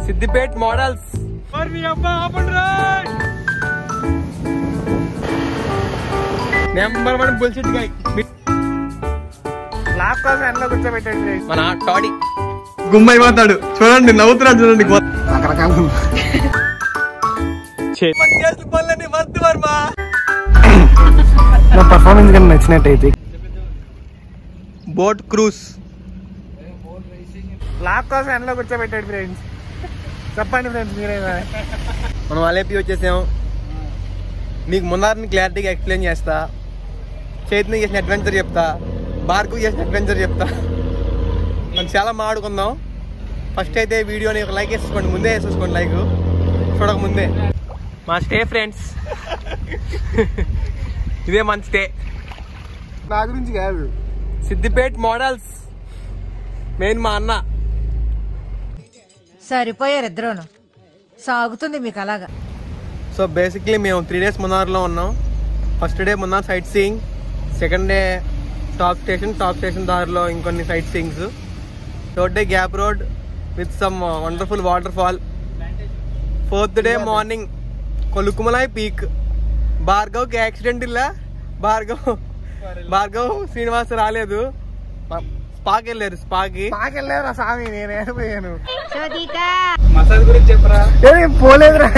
Siddipet models number one bullshit guy లాక్ కోసం ఎండలో కూర్చోబెట్టండి మన టాడీ గుమ్మైపోతాడు చూడండి నవ్వుతున్నాడు చూడండి రకరకాల పనులన్నీ వర్త్ వర్మ నా పర్ఫార్మెన్స్ కానీ నచ్చినట్టయితే బోట్ క్రూజ్ లాక్ కోసం ఎండలో కూర్చోబెట్టాడు ఫ్రెండ్స్ చెప్పండి ఫ్రెండ్స్ మీరేనా మనం అలేపి వచ్చేసాం మీకు ముందారిని క్లారిటీగా ఎక్స్ప్లెయిన్ చేస్తా చైతన్య చేసిన అడ్వెంచర్ చెప్తా భార్గవ్ చేసిన అడ్వెంచర్ చెప్తా మనం చాలా మాడుకుందాం ఫస్ట్ అయితే వీడియోని ఒక లైక్ వేసుకోండి ముందే వేసేసుకోండి లైక్ చూడక ముందే మా స్టే ఫ్రెండ్స్ ఇదే మన స్టే నా గురించి కాదు సిద్దిపేట్ మోడల్స్ మెయిన్ మా అన్న సరిపోయారు ఇద్దరును సాగుతుంది మీకు అలాగా సో బేసిక్లీ మేము త్రీ డేస్ మున్నార్లో ఉన్నాం first day Munnar sight seeing second day top station top station దారిలో ఇంకొన్ని sight seeings third day gap road with some wonderful waterfall fourth day morning Kolukkumalai peak భార్గవ్కి యాక్సిడెంట్ ఇలా భార్గవ్ భార్గవ్ శ్రీనివాస్ రాలేదు స్పాకి వెళ్ళారు స్పాకి మాకెళ్ళారు స్వామి నేను ఏడిపోయాను చోదికా మసాజ్ గురించి చెప్పరా పోలేదురా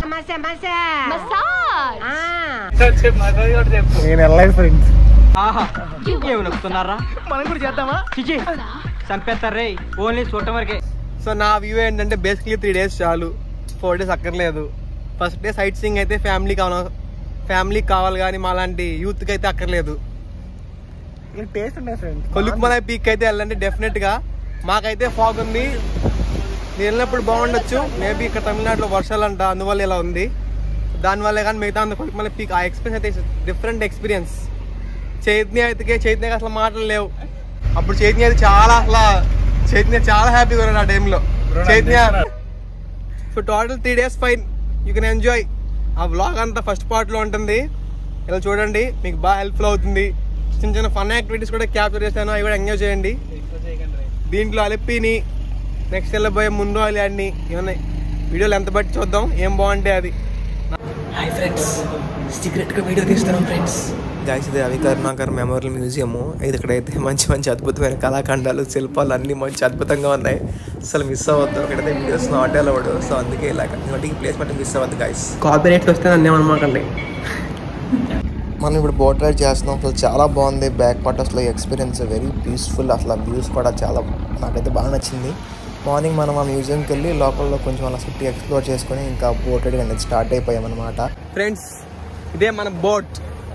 నేను వెళ్ళలేదు ఫ్రెండ్స్ ఏమి నొక్కుతున్నారా మనం కూడా చేద్దామా చిచి చంపేస్తారే ఓన్లీ చూడటం వరకే సో నా వ్యూ ఏంటంటే బేసిక్లీ త్రీ డేస్ చాలు ఫోర్ డేస్ అక్కర్లేదు ఫస్ట్ డే సైట్ సీయింగ్ అయితే ఫ్యామిలీ కావాలి ఫ్యామిలీ కావాలి కానీ మా లాంటి యూత్కి అయితే అక్కర్లేదు టేస్ట్ ఉన్నాయి ఫ్రెండ్స్ కొలుకుమలై పీక్ అయితే వెళ్ళండి డెఫినెట్ గా మాకైతే ఫాగ్ ఉంది నేను వెళ్ళినప్పుడు బాగుండొచ్చు మేబీ ఇక్కడ తమిళనాడులో వర్షాలు అంట అందువల్ల ఇలా ఉంది దానివల్లే కానీ మిగతా అంత కొలుకుమలై పీక్ ఆ ఎక్స్పీరియన్స్ అయితే డిఫరెంట్ ఎక్స్పీరియన్స్ చైతన్య అయితే చైతన్యకి అసలు మాటలు లేవు అప్పుడు చైతన్య అయితే చాలా అసలు చైతన్య చాలా హ్యాపీగా ఉన్నాడు ఆ టైంలో Chaitanya so total three days fine you can enjoy ఆ వ్లాగ్ అంతా ఫస్ట్ పార్ట్లో ఉంటుంది ఇలా చూడండి మీకు బాగా హెల్ప్ఫుల్ అవుతుంది చిన్న చిన్న ఫన్ యాక్టివిటీస్ కూడా క్యాప్చర్ చేస్తాను అవి కూడా ఎంజాయ్ చేయండి దీంట్లో అలిపిని నెక్స్ట్ వెళ్ళబోయే ముందు అలి అన్ని ఇవన్నీ వీడియోలు ఎంత బట్టి చూద్దాం ఏం బాగుంటే అది హాయ్ ఫ్రెండ్స్ సీక్రెట్గా వీడియో తీస్తున్నాం ఫ్రెండ్స్ గాయస్ ఇది రవి కరుణాకర్ మెమోరియల్ మ్యూజియం ఇది ఇక్కడైతే మంచి మంచి అద్భుతమైన కళాఖండాలు శిల్పాలు అన్నీ మంచి అద్భుతంగా ఉన్నాయి అసలు మిస్ అవ్వద్దు ఇక్కడైతే వీడియోస్ ఆటో అవ్వడు సో అందుకే ఇలాగ ఎందుకంటే ఈ ప్లేస్ మట్టి మిస్ అవ్వద్దు గాయస్ కాపీరైట్స్ వస్తే నన్ను ఏమనమాకండి మనం ఇప్పుడు బోట్ రైడ్ చేస్తున్నాం అసలు చాలా బాగుంది బ్యాక్ పార్ట్ అసలు ఎక్స్పీరియన్స్ వెరీ పీస్ఫుల్ అసలు వ్యూస్ కూడా చాలా నాకైతే బాగా నచ్చింది మార్నింగ్ మనం ఆ మ్యూజియంకి వెళ్ళి లోపల కొంచెం అలా సిటీ ఎక్స్ప్లోర్ చేసుకొని ఇంకా బోట్ రైడ్ అనేది స్టార్ట్ అయిపోయామన్నమాట ఫ్రెండ్స్ ఇదే మన బోట్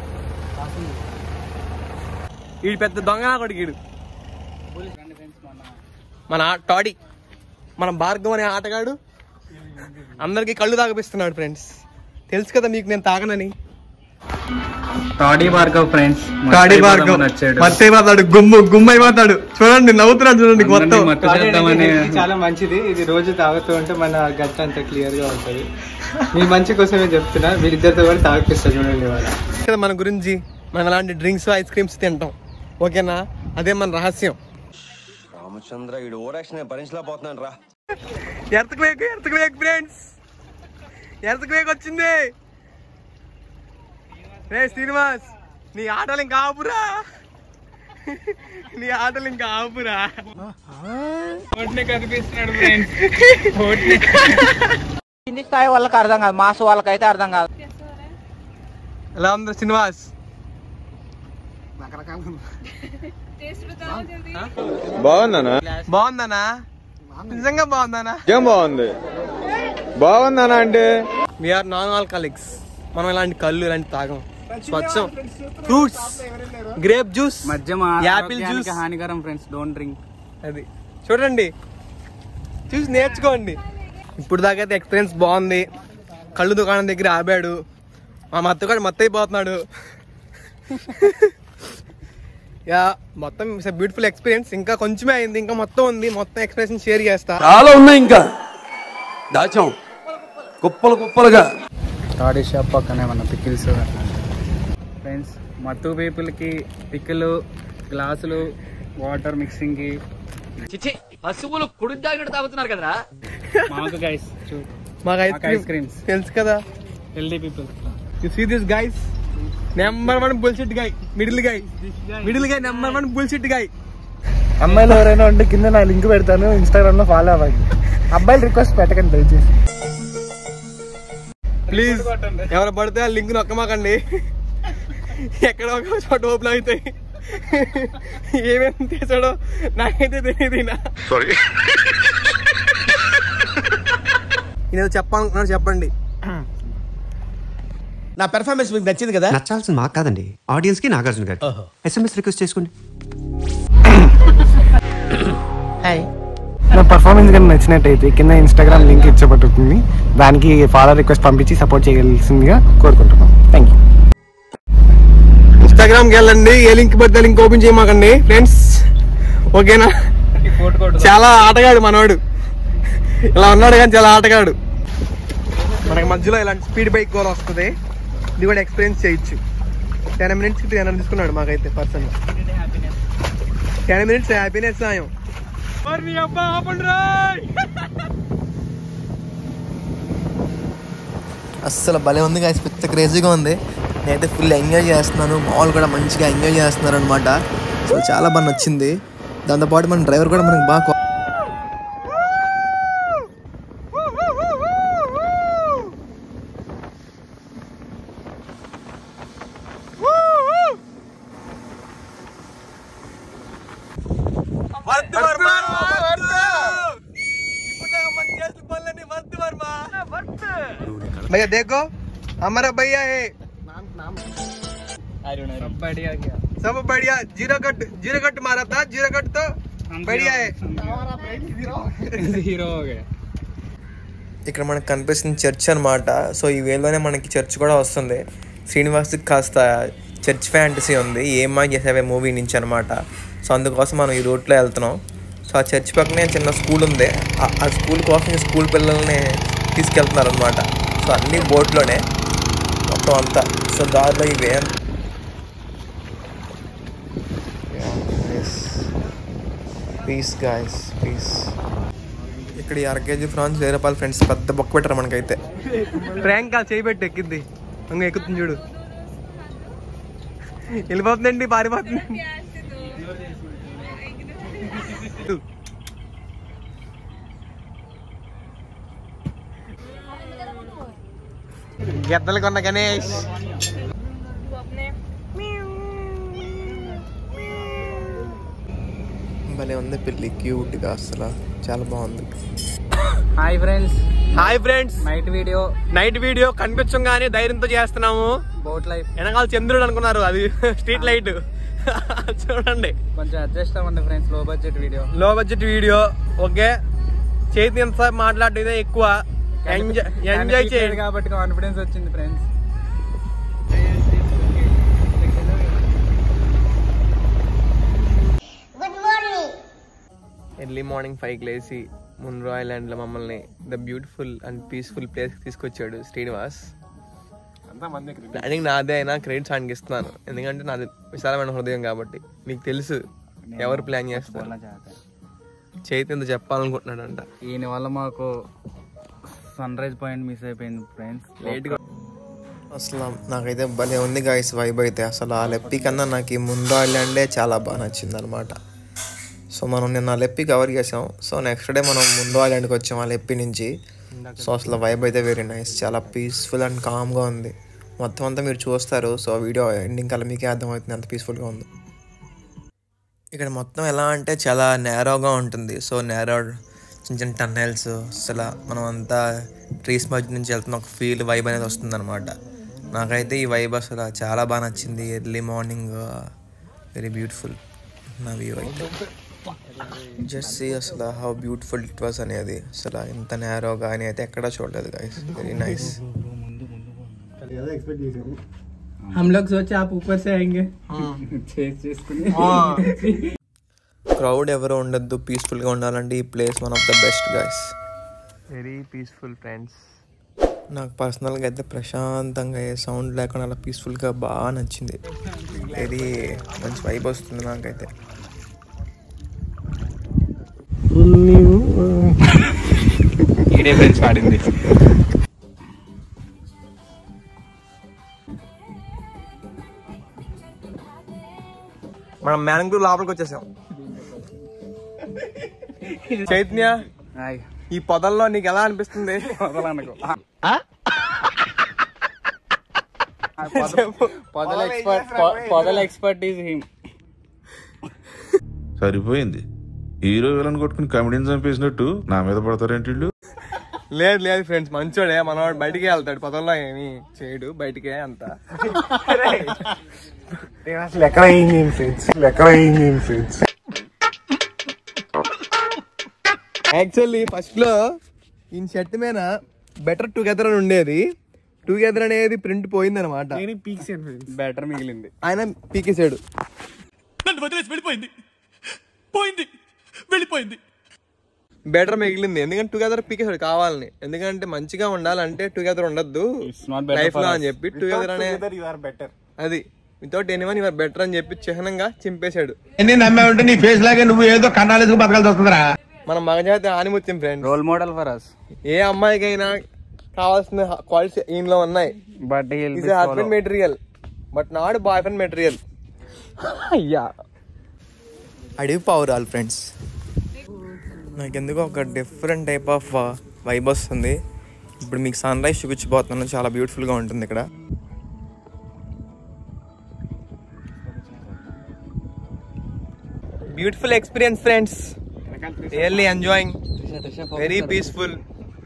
వీడు పెద్ద దొంగ నా కొడుకు వీడు మన ఆ- టాడీ మన భార్గవ్ అనే ఆటగాడు అందరికి కళ్ళు తాగపిస్తున్నాడు ఫ్రెండ్స్ తెలుసు కదా మీకు నేను తాగనని toddy Bhargav friends toddy Bhargav మత్తైపోతాడు గుమ్ము గుమ్మైపోతాడు చూడండి నవ్వుతున్నాడు చూడండి మొత్తం చాలా మంచిది ఇది రోజు తాగుతూ ఉంటే మన గట్ అంతా క్లియర్ గా ఉంటది మీ మంచి కోసమే చెప్తున్నా వీళ్ళిద్దరితో కూడా తాగిపిస్తా చూడండి వాళ్ళ కదా మన గురించి మనం అలాంటి డ్రింక్స్ ఐస్ క్రీమ్స్ తింటాం ఓకేనా అదే మన రహస్యం రామచంద్ర ఈడు ఓరాక్షన్ భరించలేకపోతున్నాను రా earthquake earthquake friends earthquake వచ్చింది రే శ్రీనివాస్ నీ ఆటలు ఇంకా ఆపురా నీ ఆటలు ఇంకా ఆపురా కనిపిస్తున్నాడు ఫ్రెండ్స్ కింది స్థాయి వాళ్ళకి అర్థం కాదు మాస్ వాళ్ళకైతే అర్థం కాదు ఎలా ఉంది శ్రీనివాస్ బాగుందనా బాగుందనా నిజంగా బాగుందనా ఏం బాగుంది బాగుందనా అంటే వీఆర్ నాన్ ఆల్కహాలిక్స్ మనం ఇలాంటి కళ్ళు ఇలాంటి తాగం స్వచ్ఛం ఫ్రూట్స్ గ్రేప్ జ్యూస్ మద్యం యాపిల్ జ్యూస్ హానికరం ఫ్రెండ్స్ డోంట్ డ్రింక్ అది చూడండి చూసి నేర్చుకోండి ఇప్పుడు దాకా అయితే ఎక్స్పీరియన్స్ బాగుంది కళ్ళు దుకాణం దగ్గర ఆపాడు మా మత్తగాడు మత్త అయిపోతున్నాడు యా మొత్తం బ్యూటిఫుల్ ఎక్స్పీరియన్స్ ఇంకా కొంచెమే అయింది ఇంకా మొత్తం ఉంది మొత్తం ఎక్స్పీరియన్స్ షేర్ చేస్తా చాలా ఉన్నాయి ఇంకా దాచాం కుప్పలు కుప్పలుగా టాడీ షాప్ పక్కనే మన పికిల్స్ ఫ్రెండ్స్ మత్తు పీపుల్కి పిక్కులు గ్లాసులు వాటర్ మిక్సింగ్కి చిచి పశువులు కుడి తాగినట్టు తాగుతున్నారు కదరా మాకు గైస్ మాకు ఐస్ మాకు ice క్రీమ్ creams. తెలుసు కదా healthy people you see this guys number one bullshit guy middle guy middle guy number one bullshit guy అమ్మాయిలు ఎవరైనా ఉంటే కింద నా లింక్ పెడతాను ఇన్స్టాగ్రామ్ లో ఫాలో అవ్వండి అబ్బాయిలు రిక్వెస్ట్ పెట్టకండి దయచేసి ప్లీజ్ ఎవరు పడితే ఆ లింక్ నొక్కమాకండి ఎక్కడ ఒక చోట ఓపెన్ అవుతాయి ఏమేమి చేశాడో నాకైతే తెలియదు ఈయన సారీ నేను చెప్పాలనుకున్నాను చెప్పండి నా పెర్ఫార్మెన్స్ మీకు నచ్చింది కదా నచ్చాల్సింది మాకు కాదండి ఆడియన్స్ కి నాగార్జున గారు ఎస్ఎంఎస్ రిక్వెస్ట్ చేసుకోండి నా పర్ఫార్మెన్స్ కానీ నచ్చినట్టయితే కింద ఇన్స్టాగ్రామ్ లింక్ ఇచ్చబడుతుంది దానికి ఫాలో రిక్వెస్ట్ పంపించి సపోర్ట్ చేయగలిసిందిగా కోరుకుంటున్నాం థ్యాంక్ యూ ఇన్స్టాగ్రామ్కి వెళ్ళండి ఏ లింక్ పడితే లింక్ ఓపెన్ చేయమాకండి ఫ్రెండ్స్ ఓకేనా చాలా ఆటగాడు మనవాడు ఇలా ఉన్నాడు కానీ చాలా ఆటగాడు మనకి మధ్యలో ఇలాంటి స్పీడ్ బైక్ కూడా వస్తుంది ఇది కూడా ఎక్స్పీరియన్స్ చేయొచ్చు టెన్ మినిట్స్ త్రీ హండ్రెడ్ తీసుకున్నాడు మాకైతే పర్సన్ టెన్ మినిట్స్ హ్యాపీనెస్ సాయం అస్సలు భలే ఉంది గాయస్ పెద్ద క్రేజీగా ఉంది నేనైతే ఫుల్ ఎంజాయ్ చేస్తున్నాను మాల్ కూడా మంచిగా ఎంజాయ్ చేస్తున్నారు అనమాట సో చాలా బాగా నచ్చింది దాంతోపాటు మన డ్రైవర్ కూడా మనకి బాగా కో- भैया देखो हमारा भैया है सब बढ़िया जीरो कट जीरो कट मारा था जीरो कट तो बढ़िया है హీరో ఇక్కడ మనకు కనిపిస్తుంది చర్చ్ అనమాట సో ఈ వేలోనే మనకి చర్చ్ కూడా వస్తుంది శ్రీనివాస్కి కాస్త చర్చ్ ఫ్యాంటసీ ఉంది ఏమా చేసావే మూవీ నుంచి అనమాట సో అందుకోసం మనం ఈ రూట్లో వెళ్తున్నాం సో ఆ చర్చ్ పక్కనే చిన్న స్కూల్ ఉంది ఆ- ఆ స్కూల్ కోసం ఈ స్కూల్ పిల్లల్ని తీసుకెళ్తున్నారు అనమాట సో అన్ని బోట్లోనే మొత్తం అంతా సో దారిలో ఇవే పీస్ గాయస్ పీస్ ఇక్కడ ఈ అర కేజీ ఫ్రాన్స్ వేరే రూపాయలు ఫ్రెండ్స్ పెద్ద బొక్క పెట్టారు మనకైతే ప్రాంక్ కాదు చేయబెట్టి ఎక్కిద్ది ఇంక ఎక్కుతుంది చూడు వెళ్ళిపోతుందండి పారిపోతుంది గెద్దలు కొన్న గణేష్ భలే ఉంది పెళ్ళి క్యూట్గా అసలు చాలా బాగుంది hi friends hi friends night video night video కనిపించంగానే ధైర్యంతో చేస్తున్నాము బోట్ లైఫ్ వెనకాల చంద్రుడు అనుకున్నారు అది స్ట్రీట్ లైట్ చూడండి కొంచెం అడ్జస్ట్ అవ్వండి ఫ్రెండ్స్ లో బడ్జెట్ వీడియో లో బడ్జెట్ వీడియో ఓకే చేతి ఎంత మాట్లాడడం ఇదే ఎక్కువ ఎంజాయ్ ఎంజాయ్ చేయండి కాబట్టి కాన్ఫిడెన్స్ వచ్చింది ఫ్రెండ్స్ ఎర్లీ మార్నింగ్ ఫైవ్కి లేచి మున్రో ఐలాండ్లో మమ్మల్ని the beautiful and peaceful place తీసుకొచ్చాడు శ్రీనివాస్ ప్లానింగ్ నాదే అయినా క్రెడిట్స్ ఆయనకి ఇస్తున్నాను ఎందుకంటే నాది విశాలమైన హృదయం కాబట్టి మీకు తెలుసు ఎవరు ప్లాన్ చేస్తారు చేతి ఎంత చెప్పాలనుకుంటున్నాడంట ఈయన వల్ల మాకు సన్ రైజ్ పాయింట్ మిస్ అయిపోయింది ఫ్రెండ్స్ లేట్గా అసలు నాకైతే భలే ఉంది గాయస్ వైబ్ అయితే అసలు ఆ లెప్పి కన్నా నాకు ఈ ముందు ఐలాండే చాలా బాగా నచ్చింది అనమాట సో మనం నిన్న ఆ లెప్పి కవర్ చేసాం సో నెక్స్ట్ డే మనం ముందు ఐలాండ్కి వచ్చాం ఆ లెప్పి నుంచి సో అసలు వైబ్ అయితే వెరీ నైస్ చాలా పీస్ఫుల్ అండ్ కామ్గా ఉంది మొత్తం అంతా మీరు చూస్తారు సో వీడియో ఎండింగ్ కల్లా మీకే అర్థమవుతుంది అంత పీస్ఫుల్గా ఉంది ఇక్కడ మొత్తం ఎలా అంటే చాలా నేరోగా ఉంటుంది సో నేరో చిన్న చిన్న టన్నెల్స్ అసలు మనం అంతా ట్రీస్ మధ్య నుంచి వెళ్తున్న ఒక ఫీల్ వైబ్ అనేది వస్తుంది అనమాట నాకైతే ఈ వైబ్ అసలు చాలా బాగా నచ్చింది ఎర్లీ మార్నింగ్ వెరీ బ్యూటిఫుల్ నా వ్యూ అయితే జస్ట్ సీ అసలు హౌ బ్యూటిఫుల్ ఇట్ వాస్ అనేది అసలు ఇంత నేరోగా అని అయితే ఎక్కడా చూడలేదు గైస్ వెరీ నైస్ हम लोग सोचे आप ऊपर से आएंगे చేసుకుని క్రౌడ్ ఎవరు ఉండొద్దు పీస్ఫుల్గా ఉండాలంటే ఈ place one of the best guys very peaceful friends నాకు పర్సనల్గా అయితే ప్రశాంతంగా ఏ సౌండ్ లేకుండా అలా పీస్ఫుల్గా బాగా నచ్చింది వెరీ మంచి వైబ్ వస్తుంది నాకైతే ఈడే ఫ్రెండ్స్ ఆడింది మనం మ్యాంగ్రూవ్ లోపలికి వచ్చేసాం చైతన్య ఈ పొదల్లో నీకు ఎలా అనిపిస్తుంది పొదల ఎక్స్పర్ట్ పొదల ఎక్స్పర్ట్ ఈజ్ హిమ్ సరిపోయింది హీరో విలన్ కొట్టుకుని కమెడీని చంపేసినట్టు నా మీద పడతారేంటి వీళ్ళు లేదు లేదు ఫ్రెండ్స్ మంచోడే మనవాడు బయటికి వెళ్తాడు పొదల్లో ఏమి చేయడు బయటికే అంత అసలు ఎక్కడ అయింది ఫ్రెండ్స్ ఎక్కడ అయింది ఫ్రెండ్స్ యాక్చువల్లీ ఫస్ట్ లో ఈ షర్ట్ మీద బెటర్ టుగెదర్ అని ఉండేది టుగెదర్ అనేది ప్రింట్ పోయింది అనమాట బెటర్ మిగిలింది ఆయన పీకేసాడు నన్ను వదిలేసి వెళ్ళిపోయింది పోయింది వెళ్ళిపోయింది బెటర్ మిగిలింది ఎందుకంటే టుగెదర్ పీకేసాడు కావాలని ఎందుకంటే మంచిగా ఉండాలంటే టుగెదర్ ఉండద్దు not better లైఫ్ for లో us. అని చెప్పి టుగెదర్ అనే యు ఆర్ బెటర్ అది వితౌట్ ఎనీవన్ యువర్ బెటర్ అని చెప్పి చిహ్నంగా చింపేశాడు ఎన్ని నమ్మే ఉంటే నీ ఫేస్ లాగే నువ్వు ఏదో కన్నాలేసుకు బతకాల్సి వస్తుందిరా మన మగజాతి ఆనిముత్యం friend role model for us ఏ అమ్మాయికైనా కావాల్సిన క్వాలిటీస్ ఈయనలో ఉన్నాయి but is husband material but not boyfriend material అయ్యా అడవి పావురాలు ఫ్రెండ్స్ నాకు ఎందుకో ఒక డిఫరెంట్ టైప్ ఆఫ్ వైబ్ వస్తుంది ఇప్పుడు మీకు సన్ రైజ్ చూపించబోతున్నాను చాలా బ్యూటిఫుల్గా ఉంటుంది ఇక్కడ beautiful experience friends really enjoying very peaceful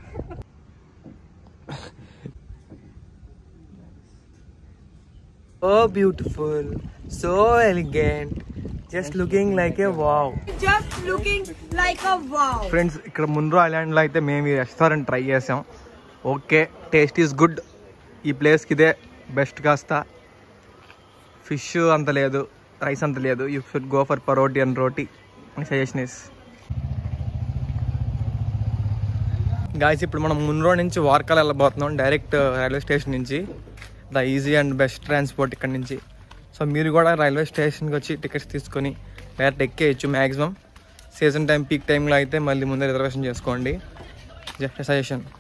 so beautiful so elegant just looking like a wow just looking like a wow friends ఇక్కడ ముండ్రో ఐలాండ్లో అయితే మేము ఈ రెస్టారెంట్ ట్రై చేసాం ఓకే టేస్ట్ ఈస్ గుడ్ ఈ ప్లేస్కి ఇదే బెస్ట్ కాస్త ఫిష్ అంత లేదు రైస్ అంత లేదు you should go for parotta and roti my suggestion is guys ఇప్పుడు మనం మున్రో నుంచి వార్కాల్ వెళ్ళబోతున్నాం డైరెక్ట్ రైల్వే స్టేషన్ నుంచి the easy and best transport ఇక్కడ నుంచి సో మీరు కూడా రైల్వే స్టేషన్కి వచ్చి టికెట్స్ తీసుకొని డైరెక్ట్ ఎక్కేయచ్చు మ్యాక్సిమం సీజన్ టైం పీక్ టైంలో అయితే మళ్ళీ ముందే రిజర్వేషన్ చేసుకోండి సజెషన్